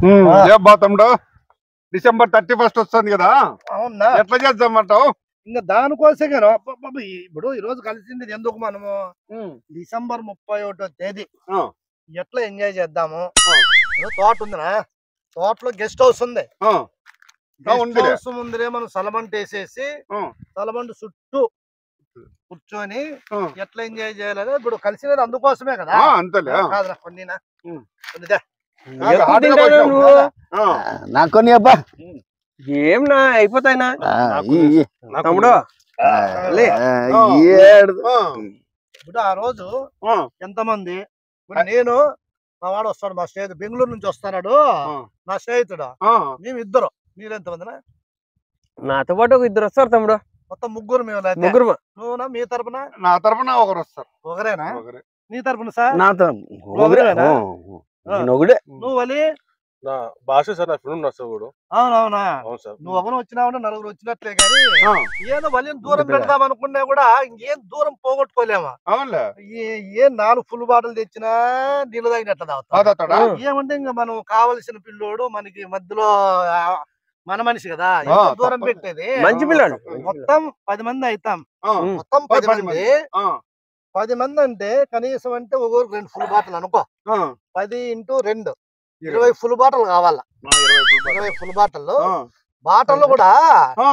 ఏం బా తమ్ముడు డిసెంబర్ థర్టీ ఫస్ట్ వస్తుంది కదా అవునా ఎట్లా చేద్దామంటావు ఇంకా దానికోసం గాను అబ్బబ్బబ్బ, ఇప్పుడు ఈ రోజు కలిసింది ఎందుకు మనము డిసెంబర్ ముప్పై ఒకటో తేదీ ఆ. ఎట్లా ఎంజాయ్ చేద్దాము ఆ. ఇప్పుడు తోట ఉందినా తోటలో గెస్ట్ హౌస్ ఉంది ఆ, గెస్ట్ ఉందిలే. హౌస్ ముందరే మనం సలబంట వేసేసి ఆ. సలబంట చుట్టూ కూర్చొని ఆ. ఎట్లా ఎంజాయ్ చేయాలని ఇప్పుడు కలిసినది అందుకోసమే కదా ఆ, అంతేలే ఆ. కాదురా కొన్నినా ఉమ్. కొన్నిదా కాదు, ఎక్కువ హార్డ్గా తింటాను కొంచెం. నువ్వు ఆ, నాకు కొన్ని అబ్బా ఏం నా అయిపోతాయినా ఆ, ఈ, ఈ, తమ్ముడు ఆ, లే. ఆ, ఆ. ఏడు ఆ, ఇప్పుడు ఆ రోజు ఆ, ఎంతమంది ఇప్పుడు నేను మా వాడు వస్తాడు మా స్నేహితుడు బెంగళూరు నుంచి వస్తాడు ఆ, నా స్నేహితుడు ఆ. మేము ఇద్దరు మీరెంతమందినా నాతో పాటు ఒక ఇద్దరు వస్తారు తమ్ముడు మొత్తం ముగ్గురు మేము అయితే. ముగ్గురు నువ్వునా మీ తరపున నా తరపున ఒకరు వస్తారు ఒకరేనా ఒకరే. నీ తరపున సార్ నాతో ఒకరేనా? నేను ఒకడే నువ్వు వలి నా భాష సార్ నా ఫ్రెండ్ వస్తాడు కూడా అవునవునా అవును సార్ నువ్వు ఒకరు వచ్చినావంటే నలుగురు వచ్చినట్లే కానీ ఆ, ఏదో వలిని దూరం పెడదాం అనుకున్నా కూడా ఇంకేం దూరం పోగొట్టుకోలేమా అవునులే ఏ- ఏ నాలుగు ఫుల్ బాటలు తెచ్చినా నీళ్ళు తాగినట్టు తాగుతాం తాగుతాడా? ఏమంటే ఇంకా మనం కావలసిన పిల్లోడు మనకి మధ్యలో ఆ, మన మనిషి కదా ఆ, ఎంత దూరం తప్పదు. పెట్టేది మంచి పిల్లాడు మొత్తం పది మంది అవుతాం ఆ, ఉమ్. మొత్తం పది పది మంది ఆ, పది మంది అంటే కనీసం అంటే ఒక్కొక్క రెండు ఫుల్ బాటలు అనుకో ఆ, పది ఇంటూ రెండు ఇరవై. ఇరవై ఫుల్ బాటలు కావాలా ఆ, ఇరవై రూపాయలు. ఇరవై ఫుల్ బాటలు ఆ, బాటలు కూడా ఆ,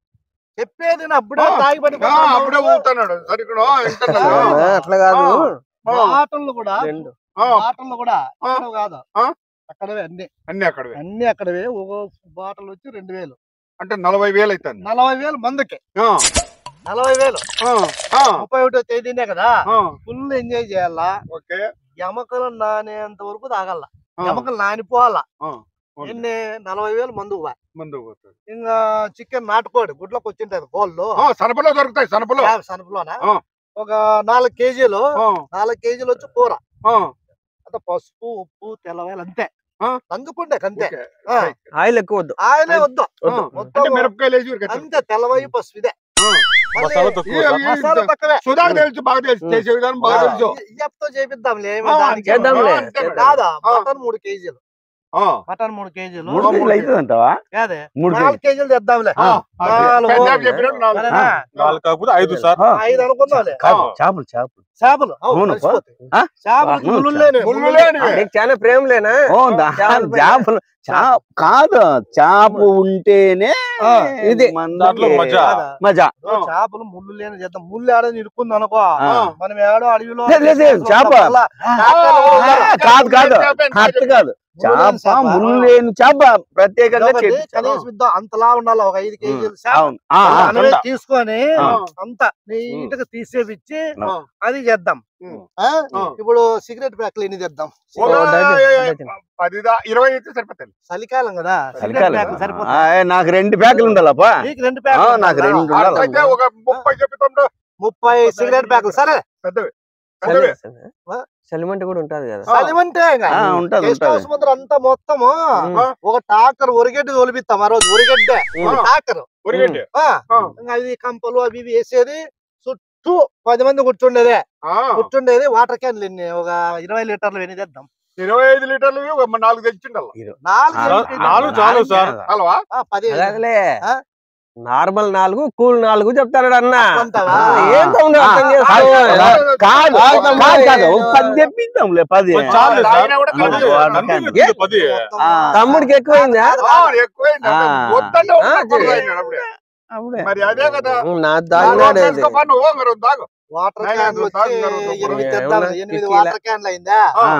చెప్పేది నా అప్పుడే ఆ, తాగి ఆ, అప్పుడే ఊపుతున్నాడు సరిగ్గా వింటున్నాడు. ఆ, అట్లా కాదు ఆ, బాటలు కూడా రెండు ఆ, బాటలు కూడా ఆ. అక్కడ కాదు ఆ. అక్కడవే అన్ని అన్ని అక్కడవే అన్ని అక్కడవే ఒక బాటలు వచ్చి రెండు వేలు అంటే నలభై వేలు అవుతుంది నలభై వేలు మందుకి ఆ, నలభై వేలు ఆ, ఆ, ముప్పై ఒకటో తేదీనే కదా ఆ, ఫుల్ ఎంజాయ్ చేయాలా ఓకే ఎమకలు నానేంత వరకు తాగల ఆ, ఎమకలు నానిపోవాలా ఆ, ఓకే. ఎన్ని నలభై వేలు మందు పోయి. ముందుకు పోతాడు ఇంకా చికెన్ నాటుకోడి గుడ్లకు వచ్చింటది కోళ్ళు ఆ, సనపలో దొరుకుతాయి సనపలో సనపులోన ఆ. ఒక నాలుగు కేజీలు ఆ, నాలుగు కేజీలు వచ్చి కూర ఆ, అంత పసుపు ఉప్పు తెల్లవాయలు అంతే ఆ. నందుకుంటే అంతే ఓకే. ఆ. ఆయిల్ ఎక్కువ వద్దు ఆయనే వద్దు ఆ, మొత్తం అంటే మిరపకాయలు వేసి ఉరికేస్తారు. అంతే తెల్లవాయి పసుపు ఇదే ఆ. మళ్ళీ మసాలా తక్కువ ఈ- సార్. ఈ- మసాలా తక్కువే సుధాకు తెలుసు బాగా తెలుసు ఉమ్. చేసే విధానం బాగా ఆ, తెలుసు ఇ- ఇయ్యప్తో చేపిద్దాంలే ఏమి ఆ, దానికి అంతే చేద్దాంలే. మేడం, అంతే మేడం. కాదా ఆ. మటన్ మూడు కేజీలు ఆ, మటన్ మూడు కేజీలు మూడు కేజీలు అవుతుంది అంటావా కాదే మూడు నాలుగు కేజీలు తెద్దాంలే ఆ, అది. నాలుగు. పెద్దాపు చెప్పినట్టు నాలుగు. సరేనా? నాలుగు కాకపోతే ఐదు సార్ ఆ, ఐదు అనుకుందాంలే కాదు, చేపలు చేపలు చేపలు అవు, అవును, కలిసిపోతాయి. ఆ? చేపలు అవును, ముళ్ళు లేనివి, ముళ్ళు ముళ్ళు లేనివి. నీకు చాలా ప్రేమ లేనా ఓ, దా- చేపల పైన. చేపలు చా- కాదు చేప ఉంటేనే ఆ, ఇది. మందుకి దాంట్లో మజా. కాదా? మజా ఓ, చేపలు ముళ్ళు లేని చేద్దాం ముళ్ళు ఆడని ఇరుక్కుంది అనుకో ఆ. మనం ఏడో అడవిలో లేదు, లేదు, లేదు, చేప. మళ్ళా ఆ, చేపలు ఆ, కూడా కాదు కాదు చేప, అట్ట కాదు ముళ్ళు లేని చేప చేప. ముళ్ళు లేని చేప ప్రత్యేకంగా ఒకటి చెట్టు చేప. కనీసం ఇద్దాం అంతలా ఉండాలి ఒక ఐదు కేజీలు చేప. అవును ఆ, ఆ, మనమే అంతా. తీసుకొని ఆ. అంత నీట్ గా తీసేపిచ్చి ఆ. అది చేద్దాం ఉమ్. ఆ? ఆ. ఇప్పుడు సిగరెట్ ప్యాక్లు ఎన్ని తెద్దాం ఒక ఓ, డజన్, పది దా- ఇరవై అయితే సరిపోతాయి చలికాలం కదా సిగరెట్ చలికాలం. ప్యాక్లు ఆ, సరిపోతాయి నాకు రెండు ప్యాకులు ఉండాలప్పా నీకు రెండు ఆ, ప్యాక్లు నాకు ఉండాలా? రెండు ఉండాలి అట్లయితే ఒక ముప్పై చెప్తాం ముప్పై సిగరెట్ ప్యాక్లు సరే పెద్దవి పెద్దవి ఆ? చలిమంట కూడా ఉంటది కదా ఆ. చలివంటే ఇంకా. ఆ, ఉంటది గెస్ట్ ఉంటది హౌస్ ముందర అంతా మొత్తము ఉమ్. ఒక ట్రాక్టర్ ఒరిగడ్డి తోలిపిస్తాం ఆ రోజు ఒరిగడ్డే ఉమ్. ట్రాక్టర్ ఉరిగండి ఆ, ఆ. ఇంకా అవి కంపలు అవి ఇవి వేసేది చుట్టూ పది మంది కూర్చుండేదే ఆ, కూర్చుండేది వాటర్ క్యాన్లు ఎన్ని ఒక ఇరవై లీటర్లు ఎన్ని తెద్దాం ఇరవై ఐదు లీటర్లు ఒక నాలుగు తెచ్చిండాల నాలుగు ఆ, లీటర్లు నాలుగు చాలు సార్. హల్వా ఆ, పది అలాగలే ఆ? నార్మల్ నాలుగు కూల్ నాలుగు చెప్తాడు అన్న అంటావా? ఏం తమ్ముడు అర్థం ఆ, చేసుకో. కాదు కాదు కాదు, కాదు, కాదు తమ్ముడు. ఒక పది తెప్పిద్దాంలే పది కొంచెం చాలు సార్. తాగినా కూడా ఆ, కలిసి వాడు నంది కాదు. గుర్తుంది పది మొత్తం ఆ. తమ్ముడికి ఎక్కువైందా ఆ, ఎక్కువైంది ఆ. వద్దంటే ఆ, ఒక్కడు చెయ్యి. తాగినాడు అప్పుడే. అప్పుడే. మరి అదే కదా ఉమ్, నా నాలుగు దాగినాడు అది. తీసుకోపా నువ్వు, మరి వద్దు తాగు. వాటర్ నాయనా, క్యాన్లు నువ్వు వచ్చి తాగుతున్నారు, నువ్వు ఎనిమిది కూడా. తెద్దాం ఏమన్నా ఎనిమిది కిటికీలా? వాటర్ క్యాన్లు అయిందా ఆ,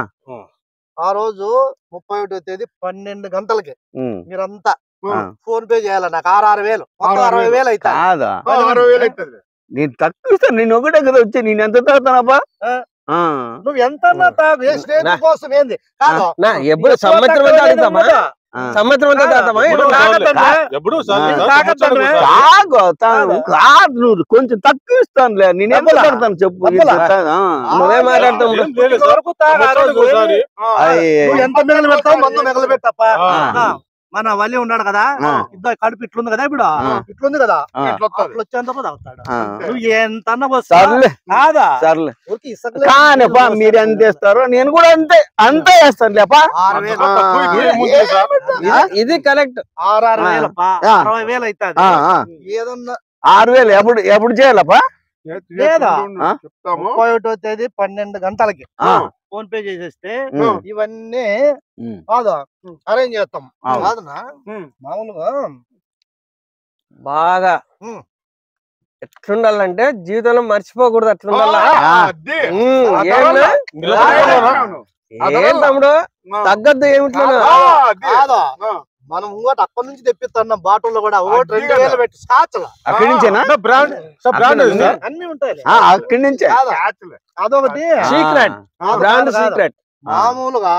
ఆ రోజు ముప్పై ఒకటో తేదీ పన్నెండు గంటలకి ఉమ్, మీరంతా ఆ. ఫోన్ పే చేయాలి నాకు ఆరు ఆరు వేలు మొత్తం ఆరు ఆరు అరవై వేలు. వేలు అవుతా కాదా ఆ, అరవై వేలు అవుతుంది నేను తక్కువ ఇస్తాను నేను ఒకటే కదా వచ్చి నేను ఎంత తాగుతానబ్బా ఆ. ఆ. నువ్వు ఎంత తాగు ఏ స్నేహితుల నా- కోసం ఏంది కాదు నా ఎప్పుడు ఎక్కువ సంవత్సరం తక్కువ అంతా లేదు తాగుతామా కదా. ఆ. సంవత్సరం అంతా తాగుతామా ఎప్పుడు ఏమన్నా? తాగొద్దంటే? ఎప్పుడు సార్ ఆ. సార్ తాగొద్దంటే? సంవత్సరానికి ఒకసారి. తాగు తాగు కాదు నువ్వు కొంచెం తక్కువ ఇస్తానులే నేను ఎంత డబ్బులా? కడతాను చెప్పు డబ్బులా? ఇంత తా- ఆ. నువ్వే మాట్లాడతావు ఏం లేదు సార్. వరకు తాగు ఆ రోజు. సంవత్సరానికి ఒకసారి. ఆ, అయ్. నువ్వు ఎంత మిగలు పెడతావు మందు మిగలు పెట్టప్ప ఆ. ఆ. మన వల్లి ఉన్నాడు కదా ఆ. ఇద్దరు కడుపు ఇట్లుంది కదా ఇప్పుడు ఆ. ఇట్లుంది కదా ఆ, ఇట్లా వస్తది. అట్లా వచ్చేంత కూడా తాగుతాడు ఆ. నువ్వు ఎంత అన్న వస్తా సర్లే కాదా సర్లే ఊరికి ఇసుకలే కానిపా మీరు ఎంత ఇస్తారో నేను కూడా అంతే అంతే వేస్తాను లేపా ఆరు వేలు అంత తక్కువ ఇది ఆ, ముందు సార్. ఇది- ఇది కరెక్ట్ ఆరు ఆరు ఆ. వేలు పా ఆ. అరవై వేలు అవుతుంది ఆ, ఆ. ఏదన్నా ఆరు వేలు ఎప్పుడు ఎప్పుడు చేయాలపా లేదా? ఆ? చెప్తాము ముప్పై ఒకటో తేదీ పన్నెండు గంటలకి ఆ. ఫోన్ పే చేసేస్తే ఉమ్, ఇవన్నీ ఉమ్. కాదు అరేంజ్ చేస్తాం అవును. కాదునా ఉమ్. మామూలుగా బాగా ఉమ్. ఎట్లుండాలంటే జీవితంలో మర్చిపోకూడదు అట్లుండాలా ఆ. అది. ఉమ్, ఆ ఏం తర్వాత ఏం అవును. ఏం తమ్ముడు ఆ. తగ్గద్దు ఏమిట్లో ఆ, అది. కాదు ఆ. మనం ఇంకోటి అక్కడి నుంచి తెప్పిస్తున్నాం బాటిల్లో కూడా ఒకటి అది రెండు కదా. వేలు పెట్టి స్కాచ్ల అక్కడి నుంచేనా నా బ్రాండ్ సార్ బ్రాండ్ అక్కడ సార్ అన్ని ఉంటాయి ఆ, అక్కడి నుంచే కాదు క్యాచ్లే. అదొకటి Secret. కాదు, బ్రాండ్ కాదు, కాదు. సీక్రెట్ మామూలుగా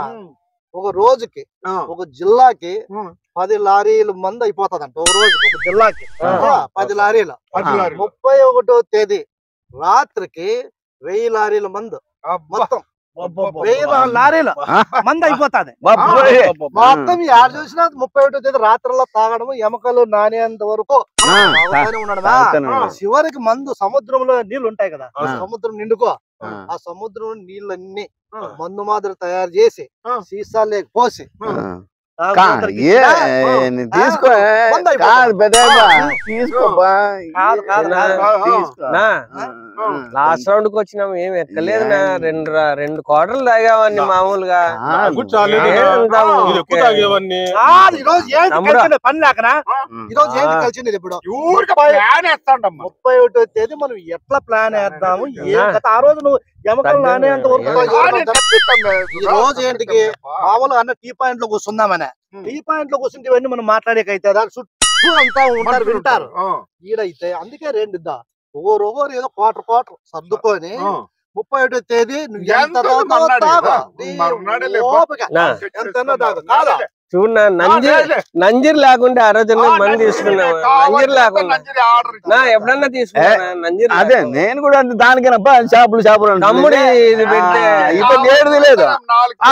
ఒక రోజుకి ఆ. ఒక జిల్లాకి ఉమ్. పది లారీలు మంది అయిపోతుందంట ఒక రోజుకి ఒక జిల్లాకి ఆ. ఆ, పది లారీలు పది ఆ. లారీలు. ముప్పై ఒకటో తేదీ రాత్రికి వెయ్యి లారీల మందు అబ్బా. మొత్తం వెయ్యి లారీలు ఆ. మంది అయిపోతాది బాబోయ్. మొత్తం యాడ చూసినా ముప్పై ఒకటో తేదీ రాత్రుల్లో తాగడం ఎమకలు నానేంత వరకు ఆ, తాగుతానే ఉండడమా తాగుతానే ఉన్నాడు. చివరికి మందు సముద్రంలో నీళ్లు ఉంటాయి కదా ఆ. సముద్రం నిండుకో ఆ. ఆ సముద్రం నీళ్ళన్నీ ఆ. మందు మాదిరి తయారు చేసి ఆ. సీసాలేకి పోసి ఆ. కా- తాగుబోతులకి ఏ ఇచ్చినా, నేను తీసుకో ఆ, వంద అయిపోతుంది. కాదు పెద్దయ్యప్పా, తీసుకోపా కాదు, కాదు, కాదు. ఆ, ఆ. తీసుకో. నా ఆ, ఆ. లాస్ట్ రౌండ్ కి వచ్చినాం ఏం ఎక్కలేదు నా ఏం. రెండు రా- రెండు క్వార్టర్లు తాగావని మామూలుగా కాదు. నాకు చాలేదు ఏం కదా. అంటావు? ఇది ఎక్కువ తాగేవన్నీ కాదు, ఈ రోజు ఏంటి తమ్ముడు. కలిసింది పని లేకనా ఉమ్. ఈ రోజు ఏంటి ఆ. కలిసింది ఇప్పుడు ఊరికే ప్లాన్ వేస్తాండమ్మా. ముప్పై ఒకటో తేదీ మనం ఎట్లా ప్లాన్ వేద్దాము ఏం ఆ. కథ ఆ రోజు నువ్వు ఎమకలు తగ్గదు. నానేంత వరకు ఏం తాగి కానీ ఉంటావు. తెప్పిస్తాం ఈ రోజు ఏంటికి మామూలుగా అన్న టీ పాయింట్ లో కూర్చుందామనే ఉమ్. టీ పాయింట్ లో కూర్చుంటే ఇవన్నీ మనం మాట్లాడేకైతే దాని చుట్టూ అంతా ఉంటారు వింటారు ఆ, ఈడైతే అందుకే రెండు ఇద్దా ఒకరు ఒకరు ఏదో క్వార్టర్ క్వార్టర్ సర్దుకొని ఆ. ముప్పై ఒకటో తేదీ నువ్వు ఎంత ఎంత తాగుతావో మర్నాడు తాగు. కదా? నీ మర్నాడే లేపా. ఓపిక. నా. ఎంతన్నా తాగు. కాదా? చూడు నా నంజీర్ నంజీర్ లేకుంటే ఆ రోజు మంది తీసుకున్నావు నంజీర్ లేకుండా నా ఎప్పుడన్నా తీసుకున్నా నంజీర్ అదే లేకుండా. నేను కూడా అంతే దానికేనప్ప షాపులు షాపులు అంటుంది. తమ్ముడు ఇది పెడితే ఆ, ఇప్పుడు ఏడుది లేదు ఆ.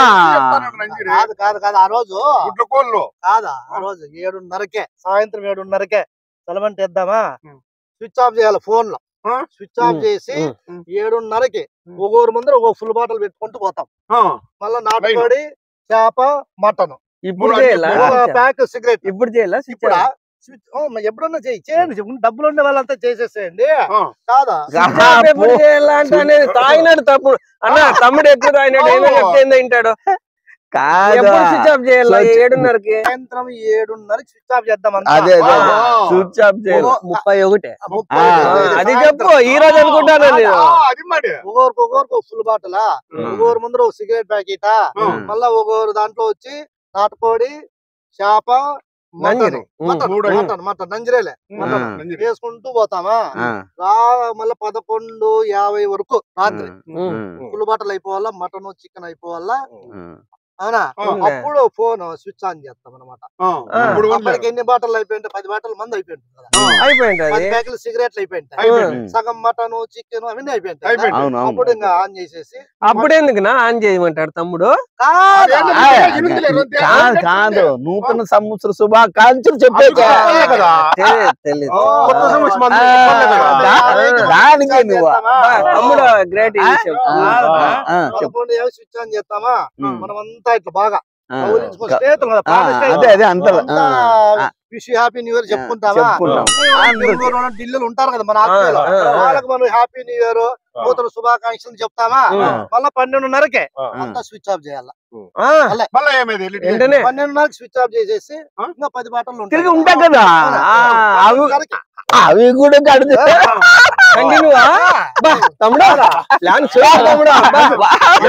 కాదు కాదు కాదు ఆ రోజు గుడ్ల కోళ్ళు కాదా ఆ రోజు ఏడున్నరకే సాయంత్రం ఏడున్నరకే సెలవంట వేద్దామా ఉం. స్విచ్ ఆఫ్ చేయాలి ఫోన్ లో ఆ? స్విచ్ ఆఫ్ ఉం. చేసి ఉం. ఏడున్నరకి ఉం. ఒక్కొరు ముందర ఒక ఫుల్ బాటిల్ పెట్టుకుంటూ పోతాం ఆ, మళ్ళా నాటుకోడి చేప మటన్ ఇప్పుడు మూడు చేయాలా ఒక ప్యాక్ సిగరెట్ ఇప్పుడు చేయాలా ఇప్పుడు స్విచ్ ఓ, మరి ఎప్పుడన్నా చేయి చేయండి చెప్పు. డబ్బులు ఉండే వాళ్ళంతా చేసేసేయండి ఆ. కాదా గా- ఎప్పుడు చేయాలా అంటే అనేది తాగినాడు తప్పుడు అన్న తమ్ముడు ఎక్కువ తాగినాడు ఏమో ఓ. చెప్తే ఏందో వింటాడు కాదు ఎప్పుడు స్విచ్ ఆఫ్ చేయాలా స్విచ్- ఏడున్నరకి సాయంత్రం ఏడున్నరకి స్విచ్ ఆఫ్ చేద్దాం అంతా. అదే అదే ఆ. స్విచ్ ఆఫ్ చేయాలి ఓ, ముప్పై ఒకటే ముప్పై ఆ, ఐదు తేదీ అది సాయంత్రం. చెప్పు ఈ రోజు అనుకుంటాను నేను ఆ, అది మరి ఒక్కొక్కరికి ఒక్కొక్కరికి ఒక ఫుల్ బాటిల్ ఉం. ఒక్కొక్కరు ముందర ఒక సిగరెట్ ప్యాకెట్ ఉం. మళ్ళా ఒక్కొక్కరు దాంట్లో వచ్చి నాటుకోడి చేప మటన్ నంజరి. ఉం. మటన్ మూడు మటన్ మటన్ నంజరేలే మటన్ ఉం. వేసుకుంటూ పోతామా ఆ, రా మళ్ళా పదకొండు యాభై వరకు రాత్రి ఉం. ఉం, ఫుల్ బాటిల్ అయిపోవాలా మటన్ చికెన్ అయిపోవాలా ఉం. అవునా అవునులే. అప్పుడు ఫోన్ స్విచ్ ఆన్ చేస్తాం అనమాట ఆ, ఆ. ఇప్పుడు ఉండలేదు. అప్పటికి ఎన్ని బాటిల్ అయిపోయింటే పది బాటిల్ మంది అయిపోయింది కదా అయిపోయింది పది అది ప్యాకెట్లు సిగరెట్లు అయిపోయింటాయి అయిపోయింది. ఉం. సగం మటన్ చికెన్ అవన్నీ అయిపోయింటాయి కదా. అయిపోయింది. అవును అప్పుడు అవును ఇంకా ఆన్ చేసేసి అప్పుడు ఎందుకు నా ఆన్ చేయమంటాడు తమ్ముడు కాదా? అదేంటి? ఆ, ఇనుములే, రెండు కాదు కాదు నూతన సంవత్సర శుభాకాంక్షలు చెప్పే అది చెప్పలే కదా తెలియదు తెలియదు ఓ, కొత్త సంవత్సరం మంది ఆ, చెప్పలే కదా. దా- దానికి నువ్వు బా, తమ్ముడు గ్రేట్ ఈ విషయం ఆ, కాదా? ఆ, చెప్పు పదకొండు ఏళ్ళు స్విచ్ ఆన్ చేస్తామా ఉం. మనం అంతా ఇట్లా బాగా ఆ, కౌలించుకొని క- స్నేహితులు కదా, ఆ, ప్రాణ స్నేహితులు. అదే అదే అంత అంతా విష్ హ్యాపీ న్యూ ఇయర్ చెప్పుకుంటామా చెప్పుకుంటాం. బెంగళూరు వాళ్ళు, ఢిల్లీలో ఉంటారు కదా మన ఆ, ఆత్మీయులు ఆ, ఆ. వాళ్ళకి మనం హ్యాపీ న్యూ ఇయర్ నూతన శుభాకాంక్షలు చెప్తామా ఆ. మళ్ళా పన్నెండున్నరకే ఆ. అంతా స్విచ్ ఆఫ్ చేయాలి ఆ, మళ్ళా ఏమైంది ఎల్ఈడి వెంటనే పన్నెండున్నరకి స్విచ్ ఆఫ్ చేసేసి ఆ? ఇంకా పది బాటలు తిరిగి ఉంటాయి కదా ఆ, అవి అవి కూడా కడితే కంటిన్యూ బా తమ్ముడు ప్లాన్ సూపర్ తమ్ముడు బా.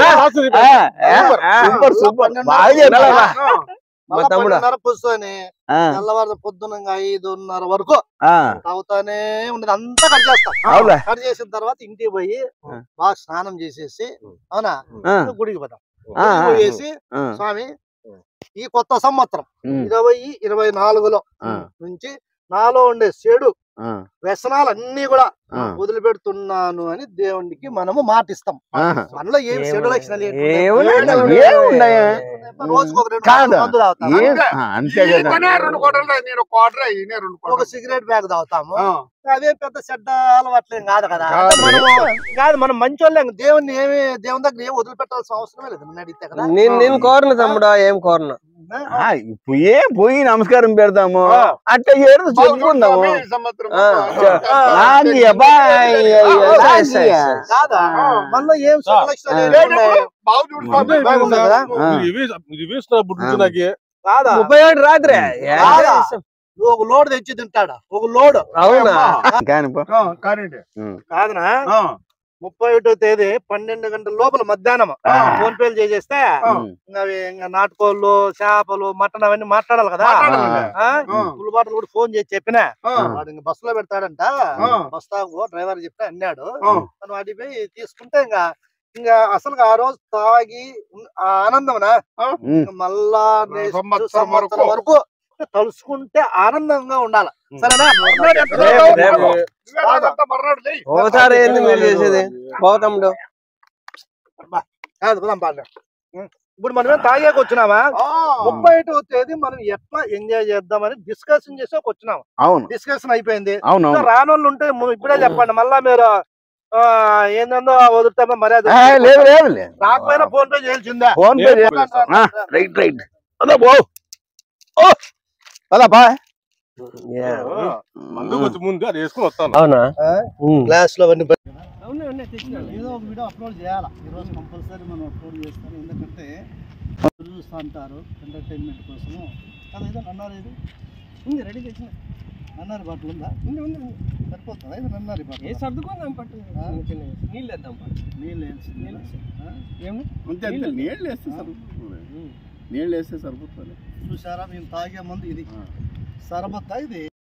సూపర్ సూపర్ బాగా చెప్పావు. మా తమ్ముడు. పన్నెండున్నర కూర్చొని ఆ, తెల్లవారు పొద్దున ఇంకా ఐదున్నర వరకు ఆ, తాగుతానే ఉండదు అంతా కట్ చేస్తాం అవునా కట్ చేసిన తర్వాత ఇంటికి పోయి ఆ. బాగా స్నానం చేసేసి అవునా ఆ, గుడికి పోతాం ఆ, గుడికి పోయేసి ఆ, స్వామి ఈ కొత్త సంవత్సరం ఉమ్, ఇరవై ఇరవై నాలుగులో ఆ. నుంచి నాలో ఉండే చెడు ఆ, వ్యసనాలు అన్ని కూడా ఆ, వదిలిపెడుతున్నాను అని దేవునికి మనము మాటిస్తాం ఆహా. మనలో ఏం చెడు లక్షణాలు ఏంటి? ఏమున్నాయి? ఏమున్నాయి? రోజుకు ఒక రెండు కాదు. నాలుగు మందులు తాగుతాము. ఏం- ఆ, అంతే కదా ఈతనే రెండు కోటలు నేను కోటరే ఈయన రెండు ఒక కోటలు సిగరెట్ బ్యాగ్ తాగుతాము ఆ. అదే పెద్ద చెడ్డ అలవాట్లేం కాదు కదా కాదు. అంటే మనము కాదు మనం మంచోళ్ళే దేవుని ఏమి దేవుని దగ్గర ఏం వదిలిపెట్టాల్సిన అవసరమే లేదు నన్ను అడిగితే కదా నేను నేను కోరను తమ్ముడా ఏం కోరను ఆ, పోయే పోయి నమస్కారం పెడదాము ఆ. అట్ట ఏడు చెప్పుకుందాము ఈ సంవత్సరం ఆ, నాకు అబ్బాయి, నాకు సరే, ఇయ్య. సరే. కాదా మనలో ఏం చెడు లక్షణాలు ఆ. ఏంటి ఉన్నాయి? బాగు చూడు స్వామి. అబ్బాయి బాగా ఉంది కదా? ఆ. ఇది వేసిన బుద్ధి నాకు కాదా ముప్పై ఒకటి రాత్రి కాదా? నువ్వు ఒక లోడ్ తెచ్చి తింటాడా ఒక లోడ్ అవునా కాని పో. ఆ, కానివ్వండి. కాదనా ఆ, ముప్పై ఒకటో తేదీ పన్నెండు గంటల లోపల మధ్యాహ్నం ఆ. ఫోన్ పేలు చేసేస్తే ఆ. ఇంకా అవి ఇంకా నాటుకోళ్ళు చేపలు మటన్ అవన్నీ మాట్లాడాలి కదా మాట్లాడాలి. ఆ? ఆ. ఫుల్ బాటలు కూడా ఫోన్ చేసి చెప్పినా ఆ, వాడు ఇంక బస్సులో పెడతాడంట ఆ. బస్ తాగు డ్రైవర్ చెప్తే అన్నాడు ఆ. మనం వాటి పోయి తీసుకుంటే ఇంకా ఇంకా అసలు ఆ రోజు తాగి ఉన్న- ఆ ఆనందం ఉమ్. మళ్ళా నెక్స్ట్ సంవత్సరం సంవత్సరం వరకు. వరకు తలుసుకుంటే ఆనందంగా ఉండాలి సరేనా రేపు, రేపు. ఇవాళంతా మర్నాడు లేయ్. ఓసారి ఏంది మీరు చేసేది పో తమ్ముడు కాదు పదాం పాడు. ఇప్పుడు మనం ఏం తాగాక వచ్చినామా ఆ, ముప్పై ఒకటో తేదీ మనం ఎట్లా ఎంజాయ్ చేద్దామని డిస్కషన్ చేసి వచ్చినాం అవును డిస్కషన్ అయిపోయింది అవును ఇంకా అవును రానోళ్ళు ఉంటే ము- ఇప్పుడే చెప్పండి మళ్ళా మీరు ఆ, ఏందో వదులుతామో మర్యాద ఆ, లేదు లేదు లేదు రాకపోయినా ఫోన్ పే చేయాల్సిందే ఫోన్ పే నేను చేస్తా. ఆ, రైట్ రైట్ అదా బో ఓ అలా బా యా. మందుకు వచ్చి ముందు అది వేసుకుని వస్తాను అవునా ఉమ్. క్లాస్ లో అవన్నీ ఏదో ఒక వీడియో అప్లోడ్ చేయాలి ఈరోజు కంపల్సరీ మనం అప్లోడ్ చేస్తాం ఎందుకంటే చూస్తూ అంటారు ఎంటర్టైన్మెంట్ కోసము కదా ఏదో నన్నారు ఇది ఉంది రెడీ చేసిన నన్నారి బాటిల్ ఉందా ఉంది ఉంది ఉంది. సరిపోతుందా ఇది నన్నారి ఏ బాటిల్ సర్దుకుందాం పట్టు నీళ్ళు వేద్దాం పట్టు నీళ్ళు వేసింది ఆ? ఏమి అంతే అంతే నీళ్ళు వేస్తే సరిపోతుంది నీళ్ళు వేస్తే సరిపోతుంది చూసారా మేము తాగే ముందు ఇది సరబత్తా ఇది